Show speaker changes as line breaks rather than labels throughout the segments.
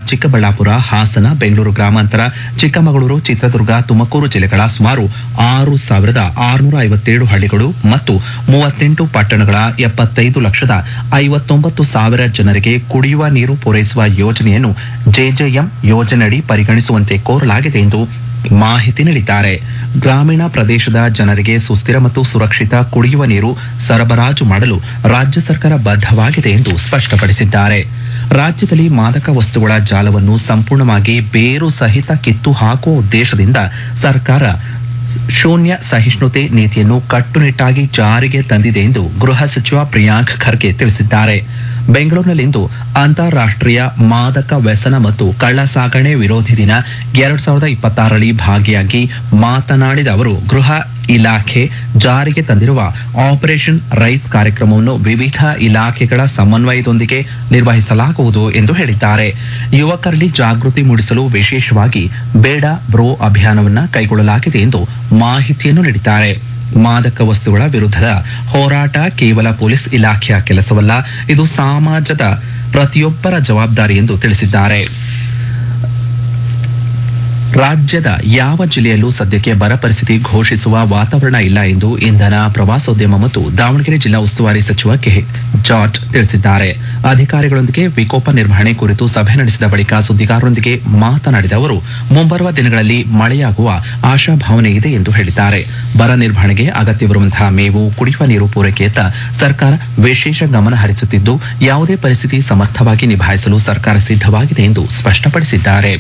ಚಿಕ್ಕಬಳ್ಳಾಪುರ ಹಾಸನ ಬೆಂಗಳೂರು ಗ್ರಾಮಾಂತರ ಚಿಕ್ಕಮಗಳೂರು ಚಿತ್ರದುರ್ಗ ತುಮಕೂರು ಜಿಲ್ಲೆಗಳ ಸುಮಾರು ಆರು ಸಾವಿರದ ಆರುನೂರ ಐವತ್ತೇಳು ಹಳ್ಳಿಗಳು ಮತ್ತು ಮೂವತ್ತೆಂಟು ಪಟ್ಟಣಗಳ ಎಪ್ಪತ್ತೈದು ಲಕ್ಷದ ಐವತ್ತೊಂಬತ್ತು ಸಾವಿರ ಜನರಿಗೆ ಕುಡಿಯುವ ನೀರು ಪೂರೈಸುವ ಯೋಜನೆಯನ್ನು ಜೆಜೆಎಂ ಯೋಜನೆಯಡಿ ಪರಿಗಣಿಸುವಂತೆ ಕೋರಲಾಗಿದೆ ಎಂದು ಮಾಹಿತಿ ನೀಡಿದ್ದಾರೆ ಗ್ರಾಮೀಣ ಪ್ರದೇಶದ ಜನರಿಗೆ ಸುಸ್ಥಿರ ಮತ್ತು ಸುರಕ್ಷಿತ ಕುಡಿಯುವ ನೀರು ಸರಬರಾಜು ಮಾಡಲು ರಾಜ್ಯ ಸರ್ಕಾರ ಬದ್ಧವಾಗಿದೆ ಎಂದು ಸ್ಪಷ್ಟಪಡಿಸಿದ್ದಾರೆ ರಾಜ್ಯದಲ್ಲಿ ಮಾದಕ ವಸ್ತುಗಳ ಜಾಲವನ್ನು ಸಂಪೂರ್ಣವಾಗಿ ಬೇರು ಸಹಿತ ಕಿತ್ತು ಹಾಕುವ ಉದ್ದೇಶದಿಂದ ಸರ್ಕಾರ ಶೂನ್ಯ ಸಹಿಷ್ಣುತೆ ನೀತಿಯನ್ನು ಕಟ್ಟುನಿಟ್ಟಾಗಿ ಜಾರಿಗೆ ತಂದಿದೆ ಎಂದು ಗೃಹ ಸಚಿವ ಪ್ರಿಯಾಂಕ್ ಖರ್ಗೆ ತಿಳಿಸಿದ್ದಾರೆ ಬೆಂಗಳೂರಿನಲ್ಲಿಂದು ಅಂತಾರಾಷ್ಟ್ರೀಯ ಮಾದಕ ವ್ಯಸನ ಮತ್ತು ಕಳ್ಳ ಸಾಗಣೆ ವಿರೋಧಿ ದಿನ ಎರಡ್ ಸಾವಿರದ ಇಪ್ಪತ್ತಾರರಲ್ಲಿ ಭಾಗಿಯಾಗಿ ಮಾತನಾಡಿದ ಅವರು ಗೃಹ ಇಲಾಖೆ ಜಾರಿಗೆ ತಂದಿರುವ ಆಪರೇಷನ್ ರೈಸ್ ಕಾರ್ಯಕ್ರಮವನ್ನು ವಿವಿಧ ಇಲಾಖೆಗಳ ಸಮನ್ವಯದೊಂದಿಗೆ ನಿರ್ವಹಿಸಲಾಗುವುದು ಎಂದು ಹೇಳಿದ್ದಾರೆ ಯುವಕರಲ್ಲಿ ಜಾಗೃತಿ ಮೂಡಿಸಲು ವಿಶೇಷವಾಗಿ ಬೇಡ ಬ್ರೋ ಅಭಿಯಾನವನ್ನು ಕೈಗೊಳ್ಳಲಾಗಿದೆ ಎಂದು ಮಾಹಿತಿಯನ್ನು ನೀಡಿದ್ದಾರೆ ಮಾದಕ ವಸ್ತುಗಳ ವಿರುದ್ಧದ ಹೋರಾಟ ಕೇವಲ ಪೊಲೀಸ್ ಇಲಾಖೆಯ ಕೆಲಸವಲ್ಲ ಇದು ಸಮಾಜದ ಪ್ರತಿಯೊಬ್ಬರ ಜವಾಬ್ದಾರಿ ಎಂದು ತಿಳಿಸಿದ್ದಾರೆ ರಾಜ್ಯದ ಯಾವ ಜಿಲ್ಲೆಯಲ್ಲೂ ಸದ್ಯಕ್ಕೆ ಬರ ಪರಿಸ್ಥಿತಿ ಘೋಷಿಸುವ ವಾತಾವರಣ ಇಲ್ಲ ಎಂದು ಇಂಧನ ಪ್ರವಾಸೋದ್ಯಮ ಮತ್ತು ದಾವಣಗೆರೆ ಜಿಲ್ಲಾ ಉಸ್ತುವಾರಿ ಸಚಿವ ಕೆ ಜಾರ್ಜ್ ತಿಳಿಸಿದ್ದಾರೆ ಅಧಿಕಾರಿಗಳೊಂದಿಗೆ ವಿಕೋಪ ನಿರ್ವಹಣೆ ಕುರಿತು ಸಭೆ ನಡೆಸಿದ ಬಳಿಕ ಸುದ್ದಿಗಾರರೊಂದಿಗೆ ಮಾತನಾಡಿದ ಅವರು ಮುಂಬರುವ ದಿನಗಳಲ್ಲಿ ಮಳೆಯಾಗುವ ಆಶಾಭಾವನೆ ಇದೆ ಎಂದು ಹೇಳಿದ್ದಾರೆ ಬರ ನಿರ್ವಹಣೆಗೆ ಅಗತ್ಯವಿರುವಂತಹ ಮೇವು ಕುಡಿಯುವ ನೀರು ಪೂರೈಕೆಯತ್ತ ಸರ್ಕಾರ ವಿಶೇಷ ಗಮನ ಹರಿಸುತ್ತಿದ್ದು ಯಾವುದೇ ಪರಿಸ್ಥಿತಿ ಸಮರ್ಥವಾಗಿ ನಿಭಾಯಿಸಲು ಸರ್ಕಾರ ಸಿದ್ಧವಾಗಿದೆ ಎಂದು ಸ್ಪಷ್ಟಪಡಿಸಿದ್ದಾರೆ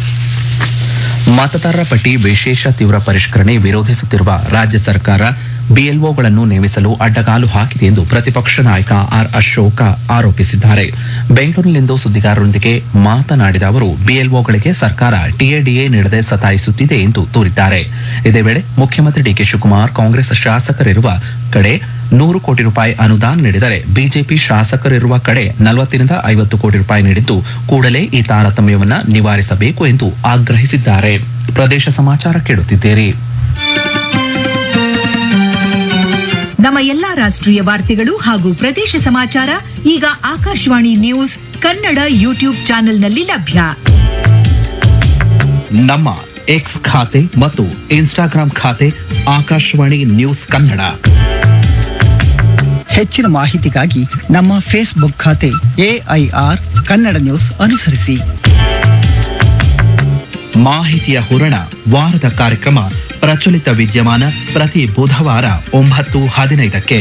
ಮತದಾರರ ಪಟ್ಟಿ ವಿಶೇಷ ತೀವ್ರ ಪರಿಷ್ಕರಣೆ ವಿರೋಧಿಸುತ್ತಿರುವ ರಾಜ್ಯ ಸರ್ಕಾರ ಬಿಎಲ್ಒಗಳನ್ನು ನೇಮಿಸಲು ಅಡ್ಡಗಾಲು ಹಾಕಿದೆ ಎಂದು ಪ್ರತಿಪಕ್ಷ ನಾಯಕ ಆರ್ ಅಶೋಕ ಆರೋಪಿಸಿದ್ದಾರೆ ಬೆಂಗಳೂರಿನಲ್ಲಿಂದು ಸುದ್ದಿಗಾರರೊಂದಿಗೆ ಮಾತನಾಡಿದ ಅವರು ಬಿಎಲ್ಒಗಳಿಗೆ ಸರ್ಕಾರ ಟಿಎಡಿಎ ನೀಡದೆ ಸತಾಯಿಸುತ್ತಿದೆ ಎಂದು ದೂರಿದ್ದಾರೆ ಇದೇ ವೇಳೆ ಮುಖ್ಯಮಂತ್ರಿ ಡಿಕೆ ಶಿವಕುಮಾರ್ ಕಾಂಗ್ರೆಸ್ ಶಾಸಕರಿರುವ ಕಡೆ ನೂರು ಕೋಟಿ ರೂಪಾಯಿ ಅನುದಾನ ನೀಡಿದರೆ ಬಿಜೆಪಿ ಶಾಸಕರಿರುವ ಕಡೆ ನಲವತ್ತರಿಂದ ಐವತ್ತು ಕೋಟಿ ರೂಪಾಯಿ ನೀಡಿದ್ದು ಕೂಡಲೇ ಈ ತಾರತಮ್ಯವನ್ನು ನಿವಾರಿಸಬೇಕು ಎಂದು ಆಗ್ರಹಿಸಿದ್ದಾರೆ ಪ್ರದೇಶ ಸಮಾಚಾರ ಕೇಳುತ್ತಿದ್ದೀರಿ
ನಮ್ಮ ಎಲ್ಲಾ ರಾಷ್ಟ್ರೀಯ ವಾರ್ತೆಗಳು ಹಾಗೂ ಪ್ರದೇಶ ಸಮಾಚಾರ ಈಗ ಆಕಾಶವಾಣಿ ನ್ಯೂಸ್ ಕನ್ನಡ ಯೂಟ್ಯೂಬ್ ಚಾನೆಲ್ನಲ್ಲಿ ಲಭ್ಯ
ನಮ್ಮ ಎಕ್ಸ್ ಖಾತೆ ಮತ್ತು ಇನ್ಸ್ಟಾಗ್ರಾಂ ಖಾತೆ ಆಕಾಶವಾಣಿ ನ್ಯೂಸ್ ಕನ್ನಡ
ಹೆಚ್ಚಿನ ಮಾಹಿತಿಗಾಗಿ ನಮ್ಮ ಫೇಸ್ಬುಕ್ ಖಾತೆ ಎಐಆರ್ ಕನ್ನಡ ನ್ಯೂಸ್ ಅನುಸರಿಸಿ
ಮಾಹಿತಿಯ ಹೂರಣ ವಾರದ ಕಾರ್ಯಕ್ರಮ ಪ್ರಚಲಿತ ವಿದ್ಯಮಾನ ಪ್ರತಿ ಬುಧವಾರ ಒಂಬತ್ತು ಹದಿನೈದಕ್ಕೆ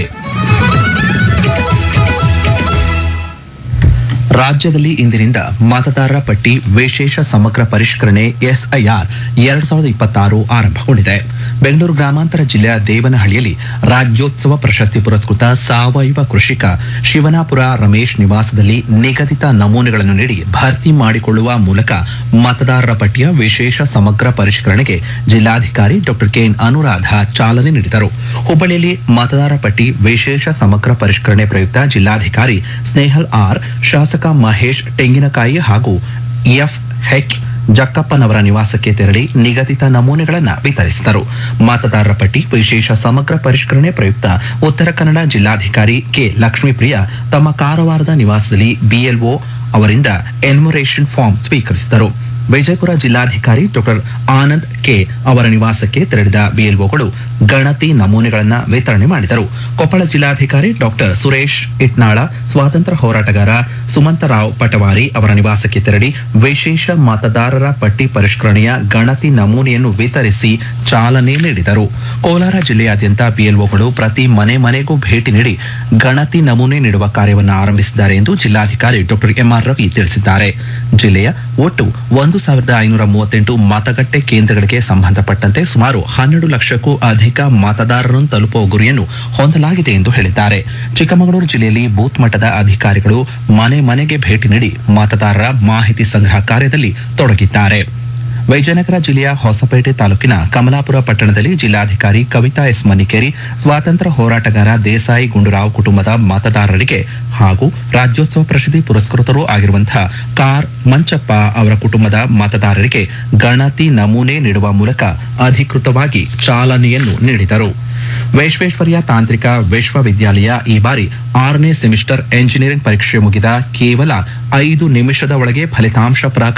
ರಾಜ್ಯದಲ್ಲಿ ಇಂದಿನಿಂದ ಮತದಾರರ ಪಟ್ಟಿ ವಿಶೇಷ ಸಮಗ್ರ ಪರಿಷ್ಕರಣೆ ಎಸ್ಐಆರ್ ಎರಡ್ ಸಾವಿರದ ಇಪ್ಪತ್ತಾರು ಆರಂಭಗೊಂಡಿದೆ ಬೆಂಗಳೂರು ಗ್ರಾಮಾಂತರ ಜಿಲ್ಲೆಯ ದೇವನಹಳ್ಳಿಯಲ್ಲಿ ರಾಜ್ಯೋತ್ಸವ ಪ್ರಶಸ್ತಿ ಪುರಸ್ಕೃತ ಸಾವಯವ ಕೃಷಿಕ ಶಿವನಾಪುರ ರಮೇಶ್ ನಿವಾಸದಲ್ಲಿ ನಿಗದಿತ ನಮೂನೆಗಳನ್ನು ನೀಡಿ ಭರ್ತಿ ಮಾಡಿಕೊಳ್ಳುವ ಮೂಲಕ ಮತದಾರರ ಪಟ್ಟಿಯ ವಿಶೇಷ ಸಮಗ್ರ ಪರಿಷ್ಕರಣೆಗೆ ಜಿಲ್ಲಾಧಿಕಾರಿ ಡಾಕ್ಟರ್ ಕೆಎನ್ ಅನುರಾಧ ಚಾಲನೆ ನೀಡಿದರು ಹುಬ್ಬಳ್ಳಿಯಲ್ಲಿ ಮತದಾರ ಪಟ್ಟಿ ವಿಶೇಷ ಸಮಗ್ರ ಪರಿಷ್ಕರಣೆ ಪ್ರಯುಕ್ತ ಜಿಲ್ಲಾಧಿಕಾರಿ ಸ್ನೇಹಲ್ ಆರ್ ಶಾಸಕ ಮಹೇಶ್ ತೆಂಗಿನಕಾಯಿ ಹಾಗೂ ಎಫ್ ಹೆಚ್ ಜಕ್ಕಪ್ಪನವರ ನಿವಾಸಕ್ಕೆ ತೆರಳಿ ನಿಗದಿತ ನಮೂನೆಗಳನ್ನು ವಿತರಿಸಿದರು ಮತದಾರರ ಪಟ್ಟಿ ವಿಶೇಷ ಸಮಗ್ರ ಪರಿಷ್ಕರಣೆ ಪ್ರಯುಕ್ತ ಉತ್ತರ ಕನ್ನಡ ಜಿಲ್ಲಾಧಿಕಾರಿ ಕೆ ಲಕ್ಷ್ಮೀಪ್ರಿಯ ತಮ್ಮ ಕಾರವಾರದ ನಿವಾಸದಲ್ಲಿ ಬಿಎಲ್ಒ ಅವರಿಂದ ಎನ್ಯುಮರೇಷನ್ ಫಾರ್ಮ್ ಸ್ವೀಕರಿಸಿದರು ವಿಜಯಪುರ ಜಿಲ್ಲಾಧಿಕಾರಿ ಡಾಕ್ಟರ್ ಆನಂದ್ ಕೆ ಅವರ ನಿವಾಸಕ್ಕೆ ತೆರಳಿದ ಬಿಎಲ್ಒಗಳು ಗಣತಿ ನಮೂನೆಗಳನ್ನು ವಿತರಣೆ ಮಾಡಿದರು ಕೊಪ್ಪಳ ಜಿಲ್ಲಾಧಿಕಾರಿ ಡಾಕ್ಟರ್ ಸುರೇಶ್ ಇಟ್ನಾಳ ಸ್ವಾತಂತ್ರ್ಯ ಹೋರಾಟಗಾರ ಸುಮಂತರಾವ್ ಪಟವಾರಿ ಅವರ ನಿವಾಸಕ್ಕೆ ತೆರಳಿ ವಿಶೇಷ ಮತದಾರರ ಪಟ್ಟಿ ಪರಿಷ್ಕರಣೆಯ ಗಣತಿ ನಮೂನೆಯನ್ನು ವಿತರಿಸಿ ಚಾಲನೆ ನೀಡಿದರು ಕೋಲಾರ ಜಿಲ್ಲೆಯಾದ್ಯಂತ ಬಿಎಲ್ಒಗಳು ಪ್ರತಿ ಮನೆ ಮನೆಗೂ ಭೇಟಿ ನೀಡಿ ಗಣತಿ ನಮೂನೆ ನೀಡುವ ಕಾರ್ಯವನ್ನು ಆರಂಭಿಸಿದ್ದಾರೆ ಎಂದು ಜಿಲ್ಲಾಧಿಕಾರಿ ಡಾಕ್ಟರ್ ಎಂಆರ್ ರವಿ ತಿಳಿಸಿದ್ದಾರೆ ಜಿಲ್ಲೆಯ ಒಟ್ಟು ಒಂದು ಸಾವಿರದ ಐನೂರ ಮೂವತ್ತೆಂಟು ಮತಗಟ್ಟೆ ಕೇಂದ್ರಗಳಿಗೆ ಸಂಬಂಧಪಟ್ಟಂತೆ ಸುಮಾರು ಹನ್ನೆರಡು ಲಕ್ಷಕ್ಕೂ ಅಧಿಕ ಮತದಾರರನ್ನು ತಲುಪುವ ಗುರಿಯನ್ನು ಹೊಂದಲಾಗಿದೆ ಎಂದು ಹೇಳಿದ್ದಾರೆ ಚಿಕ್ಕಮಗಳೂರು ಜಿಲ್ಲೆಯಲ್ಲಿ ಬೂತ್ ಮಟ್ಟದ ಅಧಿಕಾರಿಗಳು ಮನೆ ಮನೆಗೆ ಭೇಟಿ ನೀಡಿ ಮತದಾರರ ಮಾಹಿತಿ ಸಂಗ್ರಹ ಕಾರ್ಯದಲ್ಲಿ ತೊಡಗಿದ್ದಾರೆ ವಿಜಯನಗರ ಜಿಲ್ಲೆಯ ಹೊಸಪೇಟೆ ತಾಲೂಕಿನ ಕಮಲಾಪುರ ಪಟ್ಟಣದಲ್ಲಿ ಜಿಲ್ಲಾಧಿಕಾರಿ ಕವಿತಾ ಎಸ್ ಮನಿಕೇರಿ ಸ್ವಾತಂತ್ರ್ಯ ಹೋರಾಟಗಾರ ದೇಸಾಯಿ ಗುಂಡೂರಾವ್ ಕುಟುಂಬದ ಮತದಾರರಿಗೆ ಹಾಗೂ ರಾಜ್ಯೋತ್ಸವ ಪ್ರಶಸ್ತಿ ಪುರಸ್ಕೃತರೂ ಆಗಿರುವಂತಹ ಕಾರ್ ಮಂಚಪ್ಪ ಅವರ ಕುಟುಂಬದ ಮತದಾರರಿಗೆ ಗಣತಿ ನಮೂನೆ ನೀಡುವ ಮೂಲಕ ಅಧಿಕೃತವಾಗಿ ಚಾಲನೆಯನ್ನು ನೀಡಿದರು ವಿಶ್ವೇಶ್ವರಯ್ಯ ತಾಂತ್ರಿಕ ವಿಶ್ವವಿದ್ಯಾಲಯ ಈ ಬಾರಿ ಆರನೇ ಸೆಮಿಸ್ಟರ್ ಎಂಜಿನಿಯರಿಂಗ್ ಪರೀಕ್ಷೆ ಮುಗಿದ ಕೇವಲ ಐದು ನಿಮಿಷದ ಒಳಗೆ ಫಲಿತಾಂಶ ಪ್ರಕಟ